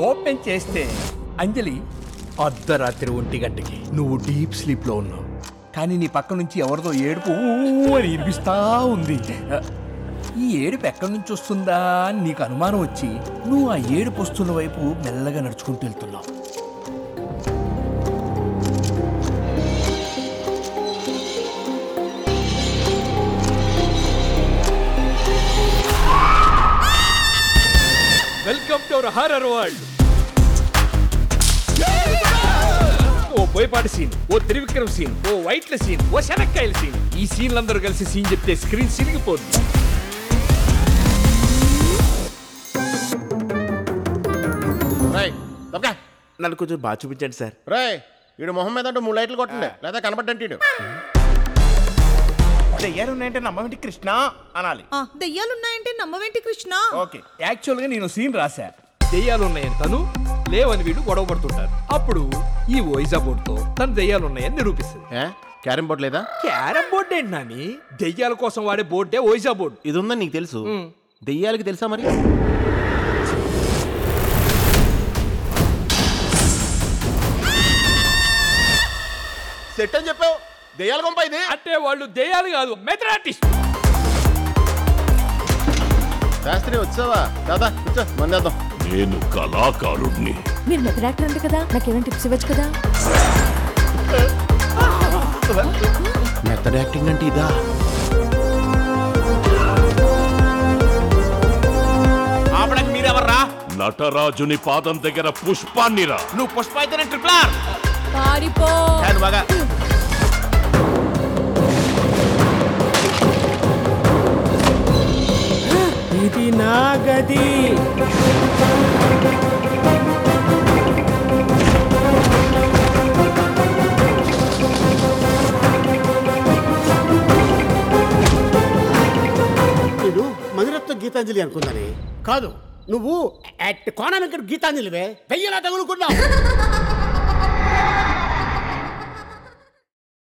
Open చేస్తే అంజలి అర్ధరాత్రి ఒంటి గంటకి నువ్వు డీప్ స్లీప్ లో ఉన్నావు కానీ నీ పక్క నుంచి ఎవరిదో ఏడుపు ఊ అని వినిపిస్తా ఉంది ఈ ఏడుపు ఎక్కడి నుంచి వస్తుందా అని నీకు అనుమానం వచ్చి నువ్వు ఆ ఏడుపు వస్తున్న వైపు మెల్లగా నడుచుకుంటూ వెళ్తున్నావు welcome to our horror world ఓ బోయపాటి సీన్ ఓ త్రివిక్రమ్ సీన్ ఓ వైట్ల సీన్ ఓ శనక్కాయల సీన్ ఈ సీన్లు అందరూ కలిసి సీన్ చెప్తే స్క్రీన్ సిరిగిపోద్ది రాయ్ తప్పకా నన్ను కొంచెం బాగా చూపించండి సార్ రాయ్ వీడు మొహం మీద అంటూ మూడు లైట్లు కొట్టండి లేదా కనపడ్డంటే ఈడు. దయ్యాలు ఉన్నాయంటే నమ్మేంటి కృష్ణ అనాలి ఆ, దెయ్యాలున్నాయంటే నమ్మవేంటి కృష్ణ ఓకే యాక్చువల్గా నేను సీన్ రాశా దెయ్యాలు ఉన్నాయని తను లేవని వీడు గొడవ పడుతుంటారు అప్పుడు ఈ ఓయిజా బోర్డుతో తను దెయ్యాలు ఉన్నాయని నిరూపిస్తుంది ఏ క్యారం బోర్డు లేదా క్యారం బోర్డు ఏంటి నాని దెయ్యాల కోసం వాడే బోర్డే ఓయిజా బోర్డు ఇది ఉందని నీకు తెలుసు దెయ్యాలకి తెలుసా మరి సెట్ అని చెప్పావు దెయ్యాల కొంప ఇది అంటే వాళ్ళు దెయ్యాలు కాదు మెథడ్ ఆర్టిస్ట్ శాస్త్రి వచ్చావా దాదా కూర్చో మందేద్దాం నేను కళాకారుణ్ణి మీరు మెథడ్ యాక్టర్ అంట కదా నాకేమైనా టిప్స్ ఇవ్వచ్చు కదా మెథడ్ యాక్టింగ్ అంటే ఇదా ఆపడానికి మీరెవర్రా నటరాజుని పాదం దగ్గర పుష్పాన్నిరా నువ్వు పుష్ప అయితే నేను ట్రిపుల్ ఆర్ పారిపో నేను బాగా ఇది నా గది నేను మధురత్వ గీతాంజలి అనుకుందని కాదు నువ్వు అట్ కోణ వెంకట గీతాంజలివే వెయ్యలా తగులుకున్నావు